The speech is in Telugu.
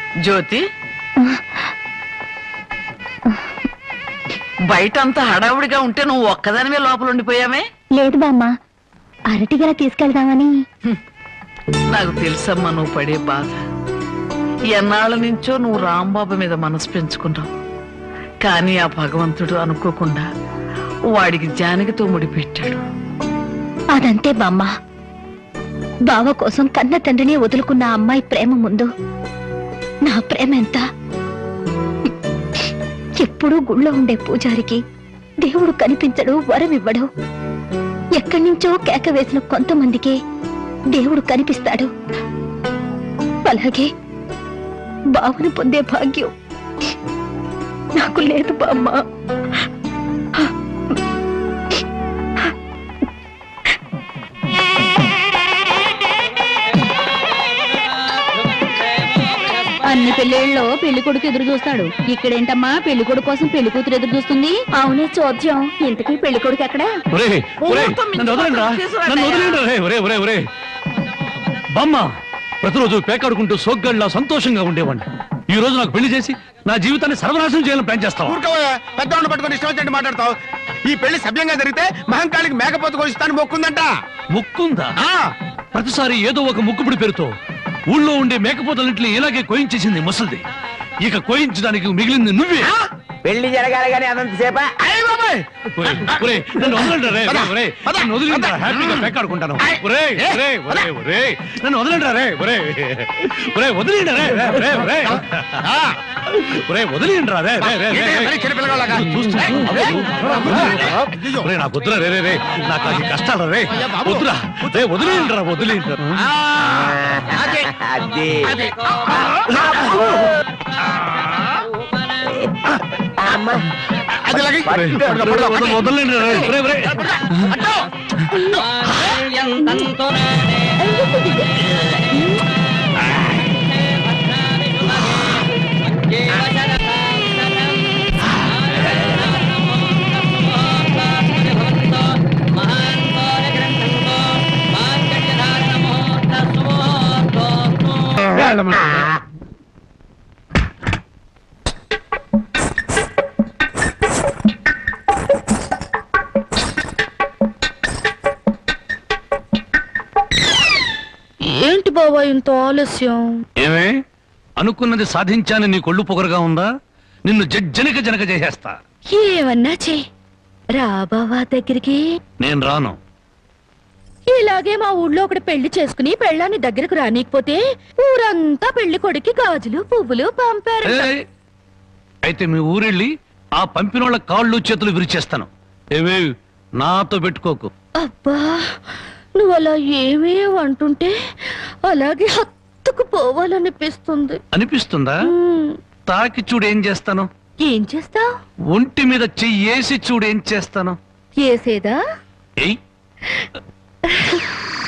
జ్యోతి బయట అంత హడావుడిగా ఉంటే నువ్వు ఒక్కదానివే లోపల ఉండిపోయామే లేదు బామ్మ అరటిగల తీసుకెళ్దామని నాకు తెలుసమ్మా నువ్వు పడే బాధ ఎన్నాళ్ళ నుంచో నువ్వు రాంబాబు మీద మనసు పెంచుకున్నావు కానీ ఆ భగవంతుడు అనుకోకుండా వాడికి జానకితో ముడిపెట్టాడు అదంతే బామ్మ బావ కోసం కన్న తండ్రిని వదులుకున్న ఆ అమ్మాయి ప్రేమ ముందు నా ప్రేమ ఎంత ఎప్పుడూ గుళ్ళో ఉండే పూజారికి దేవుడు కనిపించడు వరం ఇవ్వడు ఎక్కడి నుంచో కేక వేసిన కొంతమందికే దేవుడు కనిపిస్తాడు అలాగే బావను పొందే భాగ్యం నాకు లేదు బామ్మ అన్ని పెళ్ళిళ్ళలో పెళ్లి కొడుకు ఎదురు చూస్తాడు ఇక్కడేంటమ్మా పెళ్లి కొడుకు కోసం పెళ్లి కూతురు ఎదురు చూస్తుంది అవునే చోద్యం ఇంతకీ పెళ్లి కొడుకు ఎక్కడా ఒరేయ్, ఒరేయ్, ముహూర్తం నన్ను వదలండిరా. తీసుకురా, నన్ను అన్నయ్య. వదిలేండి రే ఒరే ఒరే ఒరే బామ్మ ప్రతిరోజు పేకాడుకుంటూ సోగ్గాడిలా సంతోషంగా ఉండేవాడిని ఈ రోజు నాకు పెళ్లి చేసి నా జీవితాన్ని సర్వనాశనం చేయాలని ప్లాన్ చేస్తావా ఊరుకోవా పెద్దవాడిని పట్టుకొని ఇష్టం వచ్చినట్టు మాట్లాడతావు ఈ పెళ్లి సభ్యంగా జరిగితే మహంకాళికి మేకపోతు కోసిస్తాను మొక్కుందంట ముక్కుందా ఆ, ప్రతిసారి ఏదో ఒక ముక్కుపుడి పేరుతో ఊళ్ళో ఉండే మేకపోతలన్నింటినీ ఇలాగే కోయించేసింది ముసలిది ఇక కోయించడానికి మిగిలింది నువ్వే పెళ్లి జరగాలి కానీ అదంత సేపా అయ్య బాబాయ్ ఒరేయ్, ఒరేయ్, నన్ను వదలండిరా రే, పద, ఒరేయ్, పద, నన్ను వదిలేండిరా, పద. హ్యాపీగా పేకాడుకుంటాను ఆయ్. ఒరేయ్, ఏ, ఒరేయ్, ఒరేయ్, ఒరేయ్, నన్ను వదలండిరా రే ఒరేయ్ ఒరేయ్ వదిలేండి రే రే, రే, ఒరేయ్. ఆ, ఒరేయ్ వదిలేండిరా రే రే రే రే, ఏంటి, రే. మరి చిన్న పిల్లగాళ్ళగా? చూస్తున్నా. అయ్యో. ఒరేయ్, నాకు వద్దురా రే రే రే నాకు అది కష్టాలు రే అయ్యా, బాబు. వద్దురా రే వదిలేండిరా వదిలేండిరా ఆ, అదే, అది అదే. అమ్మా అది ఇలాగే. ఒరేయ్, పట్టుకో, ఒరేయ్, పట్టుకో, వదలు- వదలండిరా రే, ఒరేయ్, ఒరేయ్. పట్టుకో. ఏంటి బాబా ఇంత ఆలస్యం ఏమే అనుకున్నది సాధించాని నీ కొళ్ళు పొగరుగా ఉందా నిన్ను జజ్జనిక జనక చేసేస్తా ఏమన్నా చే రా బావా దగ్గరికి నేను రాను ఇలాగే మా ఊళ్ళో ఒకటి పెళ్లి చేసుకుని పెళ్ళాన్ని దగ్గరకు రానికపోతే ఊరంతా పెళ్లి కొడుకి గాజులు పువ్వులు పంపారు ఏయ్, అయితే మీ ఊరెళ్ళి ఆ పంపినోళ్ళ కాళ్ళు చేతులు విరిచేస్తాను ఏవే నాతో పెట్టుకోకు అబ్బా నువ్వు అలా ఏమీ అంటుంటే అలాగే హత్తుకు పోవాలనిపిస్తుంది అనిపిస్తుందా ఉమ్, తాకి చూడు ఏం చేస్తాను ఏం చేస్తావ్ ఒంటి మీద చెయ్యేసి చూడు ఏం చేస్తాను ఏసేదా ఏయ్